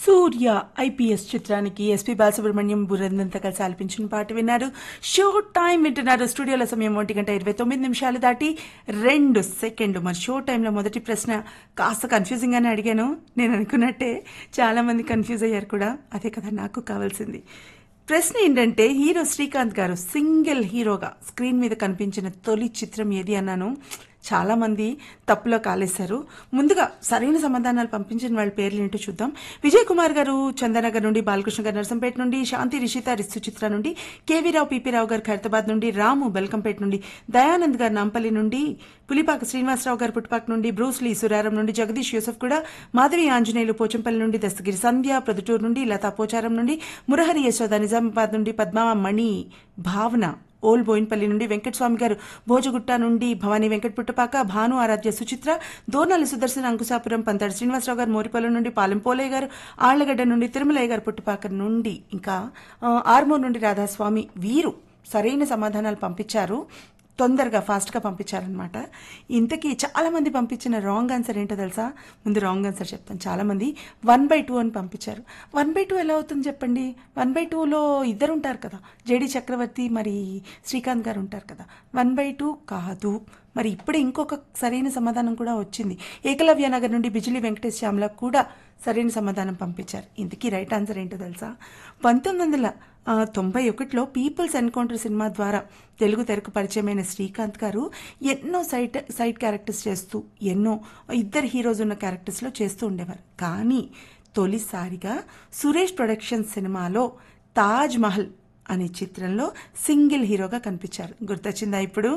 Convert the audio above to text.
సూర్య IPS చిత్రానికి SP Balasubrahmanyam బురందంతా కలిసి ఆలపించిన పాట విన్నారు షో టైం వింటున్నారు స్టూడియోల సమయం ఒంటి గంట ఇరవై తొమ్మిది నిమిషాలు దాటి రెండు సెకండ్లు మరి షో టైంలో మొదటి ప్రశ్న కాస్త కన్ఫ్యూజింగ్ గానే అడిగాను నేను అనుకున్నట్టే చాలా మంది కన్ఫ్యూజ్ అయ్యారు కూడా అదే కదా నాకు కావాల్సింది ప్రశ్న ఏంటంటే హీరో శ్రీకాంత్ గారు సింగిల్ హీరోగా స్క్రీన్ మీద కనిపించిన తొలి చిత్రం ఏది అన్నాను చాలా మంది తప్పులో కాలేశారు ముందుగా సరైన సమాధానాలు పంపించిన వాళ్ళ పేర్లు ఏంటో చూద్దాం విజయ్ కుమార్ గారు చందనగర్ నుండి బాలకృష్ణ గారు నర్సంపేట నుండి శాంతి రిషిత రిస్తు చిత్ర నుండి కేవీ రావు పిపి రావు గారు ఖైరతాబాద్ నుండి రాము బెల్కంపేట నుండి దయానంద్ గారు నాంపల్లి నుండి పులిపాక శ్రీనివాసరావు గారు పుట్టుపాక నుండి బ్రూస్లీ సురారం నుండి జగదీష్ యూసఫ్ కూడా మాధవి ఆంజనేయులు పోచంపల్లి నుండి దస్తగిరి సంధ్య ప్రొద్దుటూరు నుండి లతా పోచారం నుండి మురహరి యశోద నిజామాబాద్ నుండి పద్మా మణి భావన ఓల్ బోయిన్పల్లి నుండి వెంకటస్వామి గారు భోజగుట్ట నుండి భవానీ వెంకట పుట్టపాక భాను ఆరాధ్య సుచిత్ర దోనాలి సుదర్శన్ అంకుశాపురం పంతాడు శ్రీనివాసరావు గారు మోరిపల్లి నుండి పాలెం పోలయ్య గారు ఆళ్లగడ్డ నుండి తిరుమలయ్య గారు పుట్టపాక నుండి ఇంకా ఆ, ఆర్మూర్ నుండి రాధాస్వామి వీరు సరైన సమాధానాలు పంపించారు తొందరగా ఫాస్ట్గా పంపించారనమాట ఇంతకీ చాలా మంది పంపించిన రాంగ్ ఆన్సర్ ఏంటో తెలుసా ముందు రాంగ్ ఆన్సర్ చెప్తాను చాలా మంది వన్ బై టూ అని పంపించారు వన్ బై టూ ఎలా అవుతుంది చెప్పండి వన్ బై టూలో ఇద్దరు ఉంటారు కదా జేడి చక్రవర్తి మరి శ్రీకాంత్ గారు ఉంటారు కదా వన్ బై టూ కాదు మరి ఇప్పుడే ఇంకొక సరైన సమాధానం కూడా వచ్చింది ఏకలవ్య నగర్ నుండి బిజిలి వెంకటేష్ శ్యామ్ల కూడా సరైన సమాధానం పంపించారు ఇంతకీ రైట్ ఆన్సర్ ఏంటో తెలుసా పంతొమ్మిది వందల ఆ, తొంభై ఒకటిలో పీపుల్స్ ఎన్కౌంటర్ సినిమా ద్వారా తెలుగు తెరకు పరిచయమైన శ్రీకాంత్ గారు ఎన్నో సైట్ సైడ్ క్యారెక్టర్స్ చేస్తూ ఎన్నో ఇద్దరు హీరోస్ ఉన్న క్యారెక్టర్స్లో చేస్తూ ఉండేవారు కానీ తొలిసారిగా సురేష్ ప్రొడక్షన్ సినిమాలో తాజ్ మహల్ అనే చిత్రంలో సింగిల్ హీరోగా కనిపించారు గుర్తొచ్చిందా ఇప్పుడు